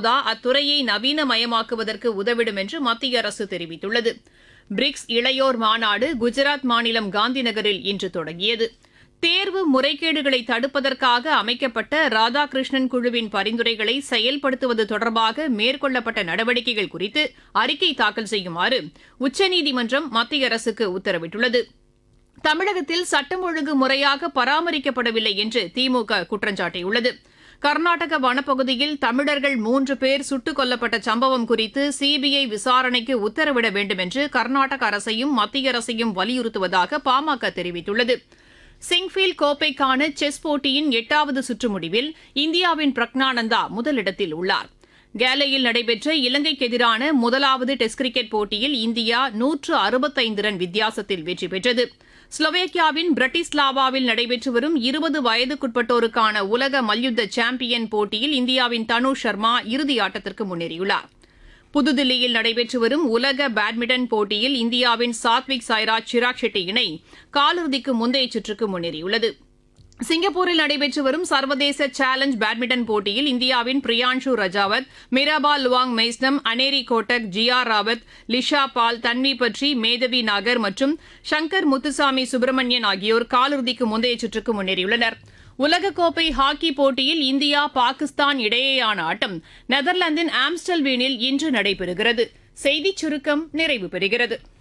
மசோதா அத்துறையை நவீனமயமாக்குவதற்கு உதவிடும் என்று மத்திய அரசு தெரிவித்துள்ளது பிரிக்ஸ் இளையோர் மாநாடு குஜராத் மாநிலம் காந்திநகரில் இன்று தொடங்கியது தேர்வு முறைகேடுகளை தடுப்பதற்காக அமைக்கப்பட்ட ராதாகிருஷ்ணன் குழுவின் பரிந்துரைகளை செயல்படுத்துவது தொடர்பாக மேற்கொள்ளப்பட்ட நடவடிக்கைகள் குறித்து அறிக்கை தாக்கல் செய்யுமாறு உச்சநீதிமன்றம் மத்திய அரசுக்கு உத்தரவிட்டுள்ளது தமிழகத்தில் சட்டம் ஒழுங்கு முறையாக பராமரிக்கப்படவில்லை என்று திமுக குற்றம் சாட்டியுள்ளது கர்நாடக வனப்பகுதியில் தமிழர்கள் மூன்று பேர் சுட்டுக் கொல்லப்பட்ட சம்பவம் குறித்து சிபிஐ விசாரணைக்கு உத்தரவிட வேண்டும் என்று கர்நாடக அரசையும் மத்திய அரசையும் வலியுறுத்துவதாக பாமக தெரிவித்துள்ளது சிங்ஃபீல்ட் கோப்பைக்கான செஸ் போட்டியின் எட்டாவது சுற்று முடிவில் இந்தியாவின் பிரக்னானந்தா முதலிடத்தில் உள்ளார் கேலையில் நடைபெற்ற இலங்கைக்கு எதிரான முதலாவது டெஸ்ட் கிரிக்கெட் போட்டியில் இந்தியா நூற்று அறுபத்தைந்து ரன் வித்தியாசத்தில் வெற்றி பெற்றது ஸ்லோவேக்கியாவின் பிரட்டிஸ்லாவாவில் நடைபெற்று வரும் இருபது வயதுக்குட்பட்டோருக்கான உலக மல்யுத்த சாம்பியன் போட்டியில் இந்தியாவின் தனு சர்மா இறுதி ஆட்டத்திற்கு முன்னேறியுள்ளார் புதுதில்லியில் நடைபெற்று வரும் உலக பேட்மிண்டன் போட்டியில் இந்தியாவின் சாத்விக் சாய்ராஜ் சிராக் ஷெட்டி இணை காலிறுதிக்கு முந்தைய சுற்றுக்கு முன்னேறியுள்ளது சிங்கப்பூரில் நடைபெற்று வரும் சர்வதேச சேலஞ்ச் பேட்மிண்டன் போட்டியில் இந்தியாவின் பிரியான்ஷு ரஜாவத் மிராபா லுவாங் மெய்ஸ்னம் அனேரி கோட்டக் ஜியா ராவத் லிஷா பால் தன்வி பட்ரி மேதவி நாகர் மற்றும் சங்கர் முத்துசாமி சுப்பிரமணியன் ஆகியோர் காலிறுதிக்கு முந்தைய சுற்றுக்கு முன்னேறியுள்ளனர் உலகக்கோப்பை ஹாக்கி போட்டியில் இந்தியா பாகிஸ்தான் இடையேயான ஆட்டம் நெதர்லாந்தின் ஆம்ஸ்டல்வீனில் இன்று நடைபெறுகிறது செய்திச் சுருக்கம் நிறைவு பெறுகிறது